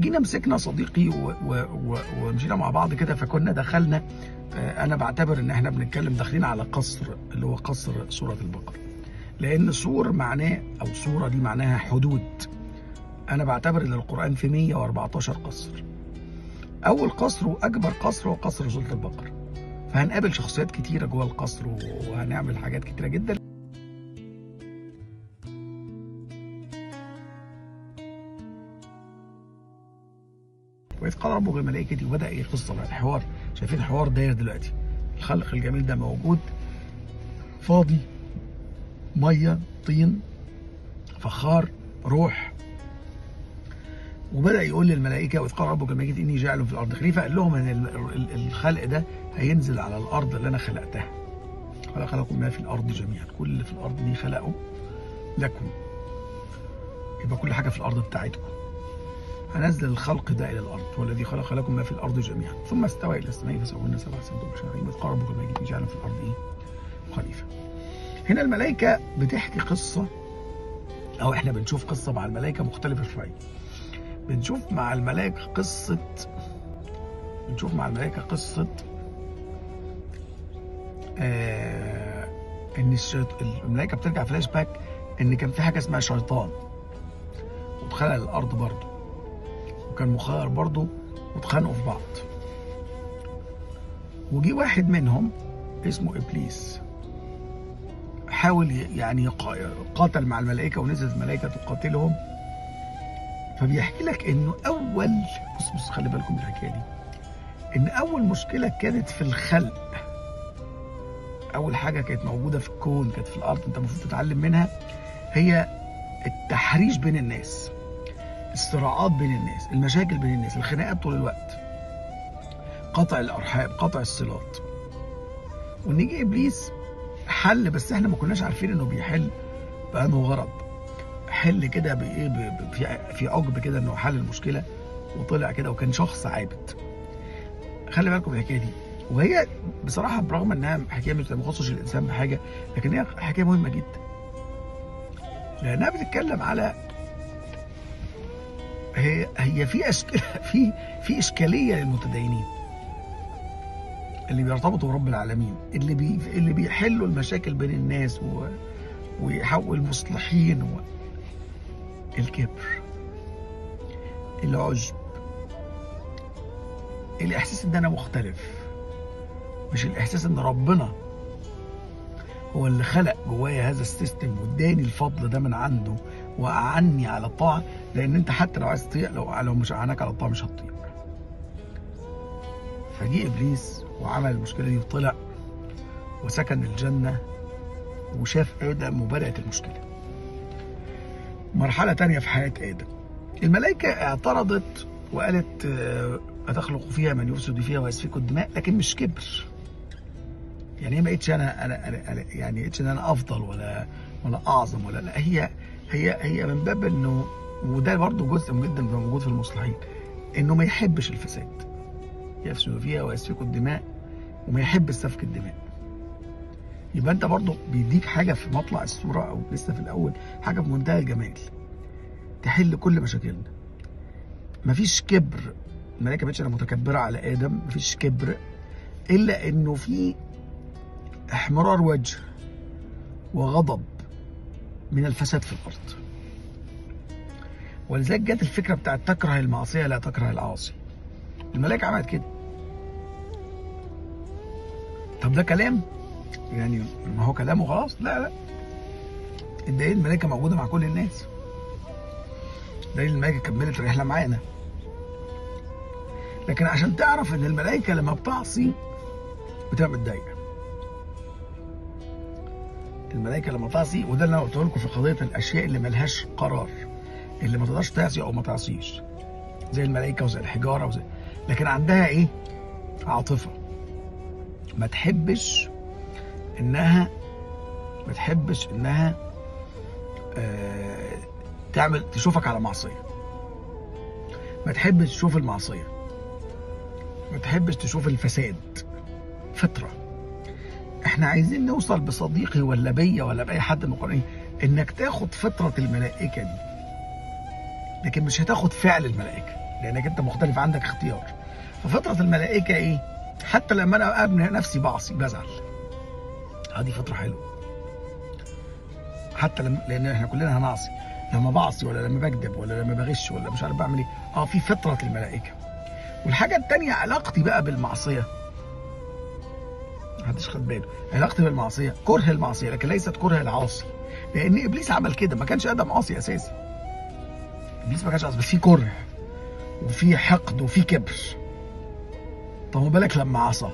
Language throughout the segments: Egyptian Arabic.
فجينا مسكنا صديقي و... و... و... ومشينا مع بعض كده فكنا دخلنا آه، انا بعتبر ان احنا بنتكلم داخلين على قصر اللي هو قصر سوره البقره لان سور معناه او سوره دي معناها حدود انا بعتبر ان القران في 114 قصر اول قصر واكبر قصر هو قصر سوره البقره فهنقابل شخصيات كتيره جوه القصر وهنعمل حاجات كتيره جدا وإذ قال ربك الملائكة وبدأ إيه قصة بقى الحوار شايفين الحوار داير دلوقتي الخلق الجميل ده موجود فاضي مية طين فخار روح وبدأ يقول للملائكة وإذ قال ربك الملائكة إني جاعل في الأرض خليفة قال لهم إن ال- ال- الخلق ده هينزل على الأرض اللي أنا خلقتها خلق لكم ما في الأرض جميعا كل اللي في الأرض دي خلقه لكم يبقى كل حاجة في الأرض بتاعتكم هنزل الخلق ده الى الارض والذي خلق لكم ما في الارض جميعا ثم استوى الى السماء فسواهن سبع سنوات شهرين اذ قال ربك الملائكه جعل في الارض ايه؟ خليفه. هنا الملائكه بتحكي قصه او احنا بنشوف قصه مع الملائكه مختلفه شويه. بنشوف مع الملائكه قصه بنشوف مع الملائكه قصه آه ان الشيط... الملائكه بترجع فلاش باك ان كان في حاجه اسمها شيطان واتخلق الارض برضه وكان مخير برضه واتخانقوا في بعض وجي واحد منهم اسمه ابليس حاول ي- يعني يق- قاتل مع الملائكه ونزلت الملائكه تقاتلهم فبيحكي لك انه اول بص بص خلي بالكم من الحكايه دي ان اول مشكله كانت في الخلق اول حاجه كانت موجوده في الكون كانت في الارض انت المفروض تتعلم منها هي التحريش بين الناس الصراعات بين الناس المشاكل بين الناس الخناقات طول الوقت قطع الارحام قطع الصلات ونيجي ابليس حل بس احنا ما كناش عارفين انه بيحل بانه غرض حل كده بايه ب- ب- في في عجب كده انه حل المشكله وطلع كده وكان شخص عابد خلي بالكم من الحكايه دي وهي بصراحه برغم انها حكايه مش ما تخصش الانسان بحاجه لكن هي حكايه مهمه جدا لانها بتتكلم على هي هي في أشك... في في اشكاليه للمتدينين اللي بيرتبطوا برب العالمين اللي بي... اللي بيحلوا المشاكل بين الناس و... ويحول مصلحين و... الكبر العجب الاحساس ان انا مختلف مش الاحساس ان ربنا هو اللي خلق جوايا هذا السيستم واداني الفضل ده من عنده واعني على الطاعه لان انت حتى لو عايز تطيع لو لو مش اعانك على الطاعه مش هتطيع فجي ابليس وعمل المشكله دي وطلع وسكن الجنه وشاف ادم وبدات المشكله مرحله تانية في حياه ادم الملائكه اعترضت وقالت آه، أتخلق فيها من يفسد فيها ويسفك الدماء لكن مش كبر يعني هي ما قالتش انا انا انا أنا- يعني قالتش ان انا افضل ولا ولا اعظم ولا لا هي هي هي من باب انه وده برضه جزء جدا بيبقى موجود في المصلحين انه ما يحبش الفساد يفسد فيها ويسفك الدماء وما يحب سفك الدماء يبقى انت برضه بيديك حاجه في مطلع الصوره او لسه في الاول حاجه في منتهى الجمال تحل كل مشاكلنا مفيش كبر الملائكه ما بقتش أنا متكبره على ادم مفيش كبر الا انه في احمرار وجه وغضب من الفساد في الارض ولذلك جت الفكره بتاعت تكره المعصيه لا تكره العاصي الملائكه عملت كده طب ده كلام يعني ما هو كلام وخلاص لا لا الدليل الملائكه موجوده مع كل الناس دليل الملائكه كملت الرحله معانا لكن عشان تعرف ان الملائكه لما بتعصي بتبقى متضايقه الملائكه لما تعصي وده اللي انا قلته لكم في قضيه الاشياء اللي ملهاش قرار اللي ما تقدرش تعصي او ما تعصيش زي الملائكه وزي الحجاره وزي لكن عندها ايه عاطفه ما تحبش انها ما تحبش انها آه تعمل تشوفك على معصيه ما تحبش تشوف المعصيه ما تحبش تشوف الفساد فطره احنا عايزين نوصل بصديقي ولا بيا ولا باي حد من القرآن انك تاخد فطره الملائكه دي لكن مش هتاخد فعل الملائكه لانك انت مختلف عندك اختيار ففطره الملائكه ايه حتى لما انا ابني نفسي بعصي بزعل هذه فطره حلوه حتى لما لان احنا كلنا هنعصي لما بعصي ولا لما بكذب ولا لما بغش ولا مش عارف بعمل ايه اه في فطره الملائكه والحاجه الثانيه علاقتي بقى بالمعصيه محدش خد باله علاقتي بالمعصيه كره المعصيه لكن ليست كره العاصي لان ابليس عمل كده ما كانش ادم عاصي اساسا ابليس ما كانش عاصي بس في كره وفي حقد وفي كبر طب ما بالك لما عصى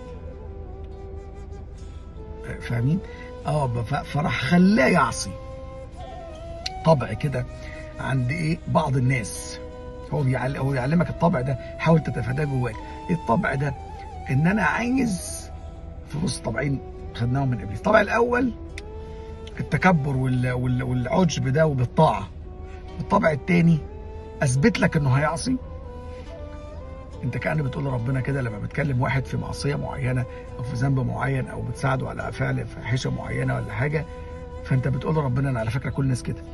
فاهمين اه ف- فراح خلاه يعصي طبع كده عند ايه بعض الناس هو بيعل... هو بيعلمك الطبع ده حاول تتفاداه جواك ايه الطبع ده ان انا عايز في بص طبعين خدناهم من ابليس الطبع الاول التكبر وال... وال... والعجب ده وبالطاعه الطبع الثاني اثبت لك انه هيعصي انت كأن بتقول لربنا كده لما بتكلم واحد في معصيه معينه او في ذنب معين او بتساعده على فعل فاحشه معينه ولا حاجه فانت بتقول لربنا انا على فكره كل الناس كده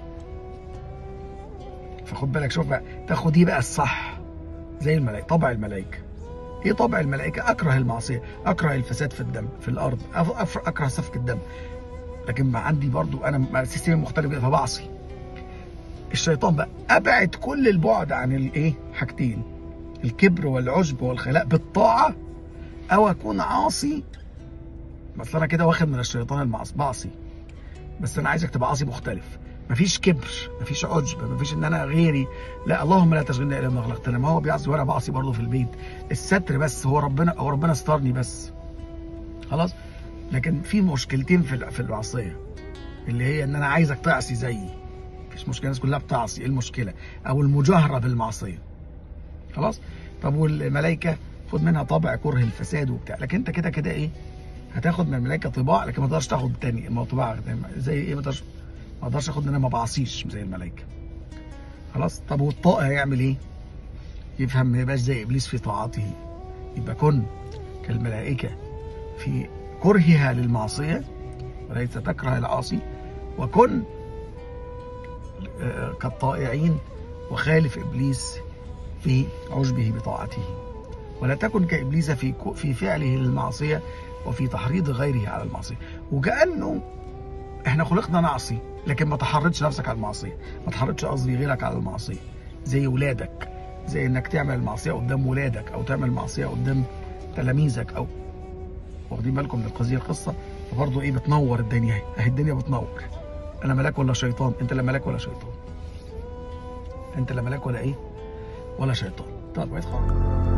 فخد بالك شوف بقى تاخد دي بقى الصح زي الملائكه طبع الملائكه ايه طبع الملائكه اكره المعصيه اكره الفساد في الدم في الارض أف- أف- اكره سفك الدم لكن ما عندي برضو انا سيستم مختلف جدا فبعصي الشيطان بقى ابعد كل البعد عن الايه حاجتين الكبر والعجب والخلاء بالطاعه او اكون عاصي بس انا كده واخد من الشيطان المعص بعصي بس انا عايزك تبقى عاصي مختلف مفيش كبر مفيش عجب مفيش ان انا غيري لا اللهم لا تشغلني الا ما خلقتنا ما هو بيعصي وانا بعصي برضه في البيت الستر بس هو ربنا هو ربنا سترني بس خلاص لكن في مشكلتين في الع- في المعصيه اللي هي ان انا عايزك تعصي زيي مفيش مشكله الناس كلها بتعصي ايه المشكله او المجاهره بالمعصيه خلاص طب والملائكه خد منها طبع كره الفساد وبتاع لكن انت كده كده ايه هتاخد من الملائكه طباع لكن ما تقدرش تاخد تاني ما طباع زي ايه ما تقدرش ما اقدرش اخد ان انا ما بعصيش زي الملائكه خلاص طب والطائع هيعمل ايه يفهم ما يبقاش زي ابليس في طاعته يبقى كن كالملائكه في كرهها للمعصيه وليس تكره العاصي وكن آه، كالطائعين وخالف ابليس في عجبه بطاعته ولا تكن كابليس في كو- في فعله للمعصيه وفي تحريض غيره على المعصيه وكانه احنا خلقنا نعصي لكن ما تحرضش نفسك على المعصيه ما تحرضش قصدي غيرك على المعصيه زي ولادك زي انك تعمل المعصيه قدام ولادك او تعمل معصيه قدام تلاميذك او واخدين بالكم من القضيه القصه فبرضه ايه بتنور الدنيا اهي اهي الدنيا بتنور انا ملاك ولا شيطان انت لا ملاك ولا شيطان انت لا ملاك ولا ايه ولا شيطان طب بقيت خلاص